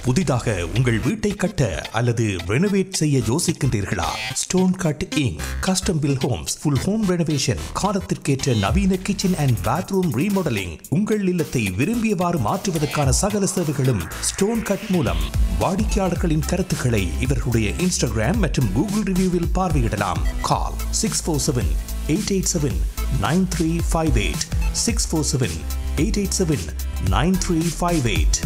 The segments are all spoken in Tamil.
புதிதாக உங்கள் வீட்டை கட்ட அல்லது ரெனோவேட் செய்ய யோசிக்கின்றீர்களா stone cutting custom built homes full home renovation காலத்திற்கேற்ற நவீன கிச்சன் அண்ட் பாத்ரூம் ரீமாடலிங் உங்கள் இல்லத்தை விரும்பியவாறு மாற்றுவதற்கான சகல சேவைகளும் ஸ்டோன் கட் மூலம் வாடிக்கையாளர்களின் கருத்துக்களை இவர்களுடைய இன்ஸ்டாகிராம் மற்றும் கூகுள் ரிவ்யூவில் பார்வையிடலாம் call six four seven eight eight seven nine three five eight six four seven eight eight seven nine three five eight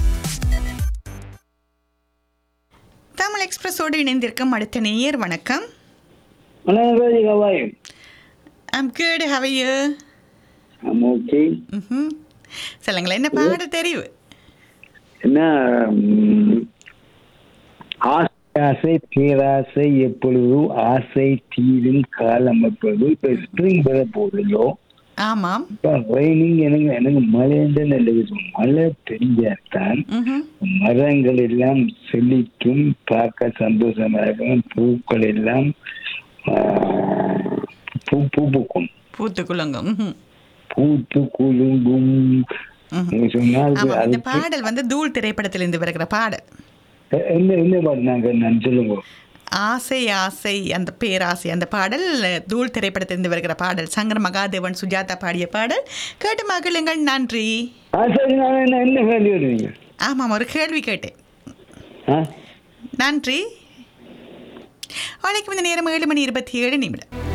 Tamil எக்ஸ்பிரஸோடு இணைந்திருக்கும் அடுத்த நேயர் வணக்கம் Hello, Rosie, how are you? I'm good how you I'm okay. ம் சொல்லுங்களேன் என்ன பாட தெரிவு என்ன ம், ஆசை ஆசை பேராசை எப்பொழுதும் ஆசை தீரும் காலம் எப்பொழுது இப்ப ஸ்ப்ரிங் வர போகுதோ ஆமாம் இப்ப ரைனிங் எனக்கு எனக்கு மழைன்னு நல்லது மழை பெஞ்சாத்தான் ம்ஹும். மரங்கள் எல்லாம் செழிக்கும் பார்க்க சந்தோஷமா இருக்கும் பூக்கள் எல்லாம் ஆ, பூ பூ பூக்கும் பூத்து குலுங்கும் ம்ஹும். பூத்து குலுங்கும் ம்ஹும். நீங்க சொன்னால் அது- ஆமாம் இந்த அதுக்கு- பாடல் வந்து தூள் திரைப்படத்திலிருந்து வருகிற பாடல் எ- என்ன என்ன பாடினாங்க நான் சொல்லுங்க ஆசை ஆசை அந்த பேராசை அந்த பாடல் தூள் திரைப்படத்திலிருந்து வருகிற பாடல் சங்கர் மகாதேவன் சுஜாதா பாடிய பாடல் கேட்டு மகிழுங்கள் நன்றி ஆ சரி நான் என்ன என்ன கேள்வி வருவீங்க ஆமாம் ஒரு கேள்வி கேட்டேன் ஆ நன்றி வணக்கம் இந்த நேரம் ஏழு மணி இருபத்தி ஏழு நிமிடம்